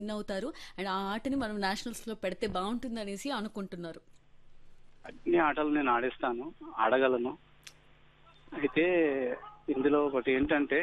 Win అవుతారు and ఆ ఆటని మనం నేషనల్స్ లో పెడితే బాగుంటుంది అనేసి అనుకుంటున్నారు అన్ని ఆటలు నేను ఆడేస్తాను ఆడగలను అయితే ఇందులో ఒకటి ఏంటంటే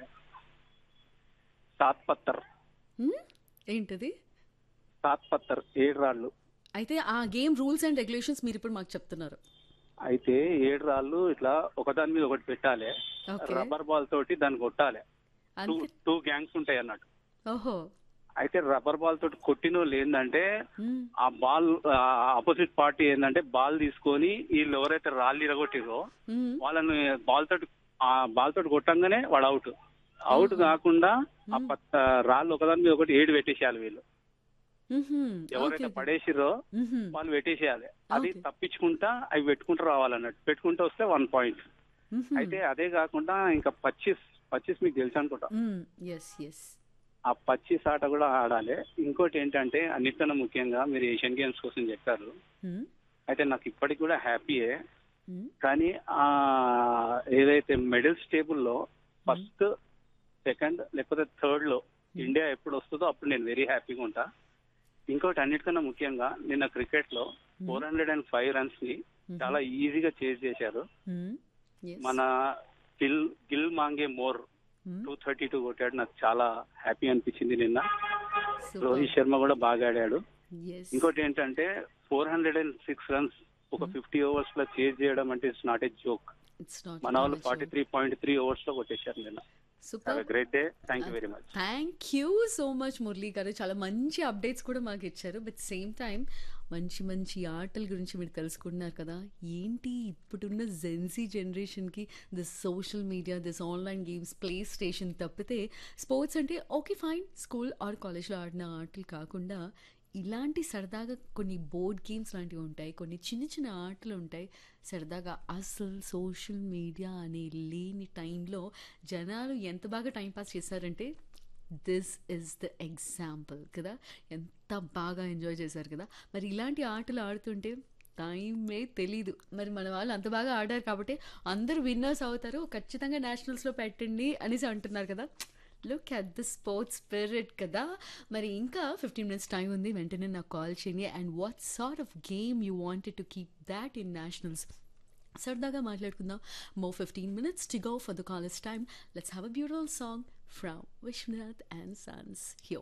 సాత్ పత్తర్ హ్మ్? ఏంటది సాత్ పత్తర్ ఏడు రాళ్ళు అయితే ఆ గేమ్ రూల్స్ అండ్ రెగ్యులేషన్స్ మీరు ఇప్పుడు మాకు చెప్తున్నారు అయితే ఏడు రాళ్ళు ఇట్లా ఒకదాని మీద ఒకటి పెట్టాలి ఓకే రబ్బర్ బాల్ తోటి దాన్ని కొట్టాలి టూ అంతే టూ గ్యాంగ్స్ ఉంటాయి అన్నట్టు ఓహో అయితే రబ్బర్ బాల్ తోటి కొట్టిన వాళ్ళు ఏంటంటే హ్మ్. ఆ బాల్ ఆపోజిట్ పార్టీ ఏంటంటే బాల్ తీసుకొని వీళ్ళు ఎవరైతే రాళ్ళు ఇరగొట్టిరో హ్మ్. వాళ్ళని బాల్ తోటి ఆ బాల్ తోటి కొట్టంగానే వాడు అవుట్ అవుట్ కాకుండా ఆ పత్త రాళ్ళు ఒకదాని మీద ఒకటి ఏడు పెట్టేసేయాలి వీళ్ళు మ్మ్హ్మ్. ఎవరైతే ఓకే. పడేసిరో మ్మ్హ్మ్. వాళ్ళు పెట్టేసేయాలి అది Okay. తప్పించుకుంటా అవి పెట్టుకుంటూ రావాలన్నట్టు పెట్టుకుంటూ వస్తే వన్ పాయింట్ మ్మ్హ్మ్. అయితే అదే కాకుండా ఇంకా పచ్చిస్ పచ్చిస్ మీకు తెలుసు అనుకుంటా మ్మ్. ఎస్ ఎస్ ఆ పచ్చిస్ ఆట కూడా ఆడాలి ఇంకోటి ఏంటంటే అన్నిటికన్నా ముఖ్యంగా మీరు ఏషియన్ గేమ్స్ కోసం చెప్పారు హ్మ్. అయితే నాకు ఇప్పటికి కూడా హ్యాపీయే హ్మ్. కానీ ఆ ఏదైతే మెడల్స్ టేబుల్లో ఫస్ట్ సెకండ్ లేకపోతే థర్డ్ లో ఇండియా ఎప్పుడు వస్తుందో అప్పుడు నేను వెరీ హ్యాపీగా ఉంటా ఇంకోటి అన్నిటికన్నా ముఖ్యంగా నిన్న క్రికెట్ లో four hundred and five runs ని చాలా ఈజీగా చేజ్ చేశారు హ్మ్. ఎస్. మన గిల్ గిల్ మాంగే more hmm. Two thirty two కొట్టాడు నాకు చాలా హ్యాపీ అనిపించింది నిన్న సూపర్. రోహిత్ శర్మ కూడా బాగా ఆడాడు ఎస్. ఇంకోటి ఏంటంటే four hundred and six runs ఒక ఫిఫ్టీ ఓవర్స్ లో చేజ్ చేయడం అంటే it's not a joke It's not మన వాళ్ళు at all forty three point three overs లో కొట్టేశారు నిన్న super have great day thank you very much thank you so much Murali గారు చాలా మంచి అప్డేట్స్ కూడా మాకు ఇచ్చారు బట్ సేమ్ టైం మంచి మంచి ఆటల గురించి మీరు తెలుసుకుంటున్నారు కదా ఏంటి ఇప్పుడున్న జెన్సీ జనరేషన్కి this social media this online games PlayStation తప్పితే స్పోర్ట్స్ అంటే ఓకే ఫైన్ స్కూల్ ఆర్ కాలేజ్లో ఆడిన ఆటలు కాకుండా ఇలాంటి సరదాగా కొన్ని బోర్డ్ గేమ్స్ లాంటివి ఉంటాయి కొన్ని చిన్న చిన్న ఆటలు ఉంటాయి సరదాగా అసలు సోషల్ మీడియా అనే లేని టైంలో జనాలు ఎంత బాగా టైంపాస్ చేశారంటే దిస్ ఇస్ ద ఎగ్జాంపుల్ కదా ఎంత బాగా ఎంజాయ్ చేశారు కదా మరి ఇలాంటి ఆటలు ఆడుతుంటే టైమే తెలీదు మరి మన వాళ్ళు అంత బాగా ఆడారు కాబట్టి అందరూ విన్నర్స్ అవుతారు ఖచ్చితంగా నేషనల్స్లో పెట్టండి అనేసి అంటున్నారు కదా look at the sports spirit కదా మరి ఇంకా ఫిఫ్టీన్ మినిట్స్ టైం ఉంది వెంటనే నాకు కాల్ చేయండి and what sort of game you wanted to keep that in nationals సరదాగా మాట్లాడుకుందాం మో fifteen minutes to go for the college time let's have a beautiful song from Vishwanath and sons hue